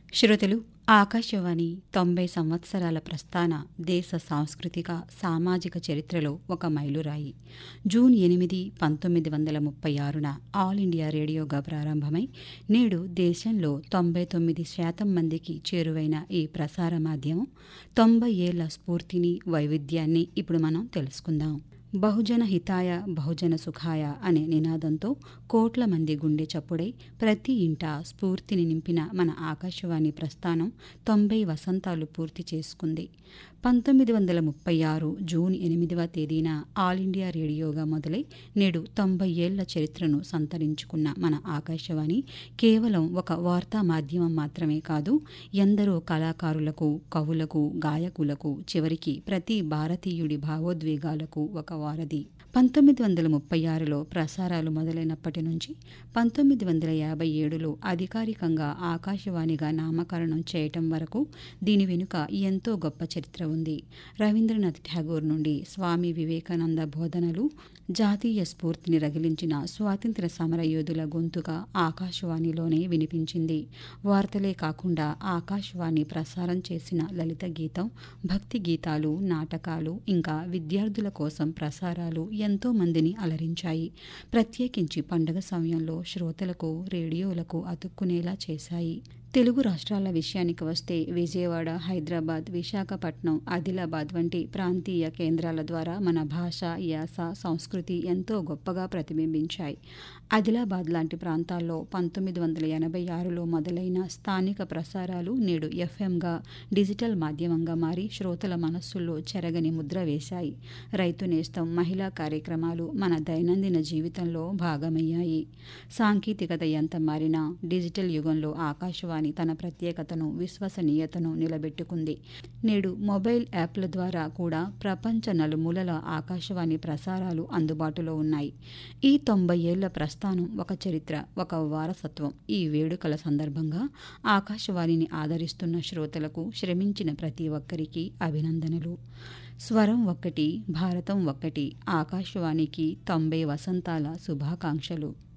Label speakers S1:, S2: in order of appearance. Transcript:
S1: శ్రోతలు ఆకాశవాణి తొంభై సంవత్సరాల ప్రస్థాన దేశ సాంస్కృతిక సామాజిక చరిత్రలో ఒక మైలురాయి జూన్ ఎనిమిది పంతొమ్మిది వందల ముప్పై ఆరున ఆల్ ఇండియా రేడియోగా ప్రారంభమై నేడు దేశంలో తొంభై తొమ్మిది శాతం మందికి చేరువైన ఈ ప్రసార మాధ్యమం తొంభై ఏళ్ల స్ఫూర్తిని వైవిధ్యాన్ని ఇప్పుడు మనం తెలుసుకుందాం బహుజన హితాయ బహుజన సుఖాయ అనే నినాదంతో కోట్ల మంది గుండె చప్పుడై ప్రతి ఇంట స్ఫూర్తిని నింపిన మన ఆకాశవాణి ప్రస్థానం తొంభై వసంతాలు పూర్తి చేసుకుంది పంతొమ్మిది వందల ముప్పై ఆరు జూన్ ఎనిమిదవ తేదీన ఆల్ ఇండియా రేడియోగా మొదలై నేడు తొంభై ఏళ్ల చరిత్రను సంతరించుకున్న మన ఆకాశవాణి కేవలం ఒక వార్తా మాధ్యమం మాత్రమే కాదు ఎందరో కళాకారులకు కవులకు గాయకులకు చివరికి ప్రతి భారతీయుడి భావోద్వేగాలకు ఒక వారధి పంతొమ్మిది వందల ముప్పై ఆరులో ప్రసారాలు మొదలైనప్పటి నుంచి పంతొమ్మిది వందల యాభై ఏడులో అధికారికంగా ఆకాశవాణిగా నామకరణం చేయటం వరకు దీని వెనుక ఎంతో గొప్ప చరిత్ర ఉంది రవీంద్రనాథ్ ఠాగూర్ నుండి స్వామి వివేకానంద బోధనలు జాతీయ స్ఫూర్తిని రగిలించిన స్వాతంత్ర సమరయోధుల గొంతుగా ఆకాశవాణిలోనే వినిపించింది వార్తలే కాకుండా ఆకాశవాణి ప్రసారం చేసిన లలిత గీతం భక్తి గీతాలు నాటకాలు ఇంకా విద్యార్థుల కోసం ప్రసారాలు ఎంతో మందిని అలరించాయి ప్రత్యేకించి పండగ సమయంలో శ్రోతలకు రేడియోలకు అతుక్కునేలా చేశాయి తెలుగు రాష్ట్రాల విషయానికి వస్తే విజయవాడ హైదరాబాద్ విశాఖపట్నం ఆదిలాబాద్ వంటి ప్రాంతీయ కేంద్రాల ద్వారా మన భాష యాస సంస్కృతి ఎంతో గొప్పగా ప్రతిబింబించాయి ఆదిలాబాద్ లాంటి ప్రాంతాల్లో పంతొమ్మిది వందల ఎనభై ఆరులో మొదలైన స్థానిక ప్రసారాలు నేడు ఎఫ్ఎంగా డిజిటల్ మాధ్యమంగా మారి శ్రోతల మనస్సుల్లో చెరగని ముద్ర వేశాయి రైతు నేస్తం మహిళా కార్యక్రమాలు మన దైనందిన జీవితంలో భాగమయ్యాయి సాంకేతికత ఎంత మారినా డిజిటల్ యుగంలో ఆకాశవాణి తన ప్రత్యేకతను విశ్వసనీయతను నిలబెట్టుకుంది నేడు మొబైల్ యాప్ల ద్వారా కూడా ప్రపంచ నలుమూలల ఆకాశవాణి ప్రసారాలు అందుబాటులో ఉన్నాయి ఈ తొంభై ఏళ్ల ప్రస్థానం ఒక చరిత్ర ఒక వారసత్వం ఈ వేడుకల సందర్భంగా ఆకాశవాణిని ఆదరిస్తున్న శ్రోతలకు శ్రమించిన ప్రతి ఒక్కరికి అభినందనలు స్వరం ఒక్కటి భారతం ఒక్కటి ఆకాశవాణికి తొంభై వసంతాల శుభాకాంక్షలు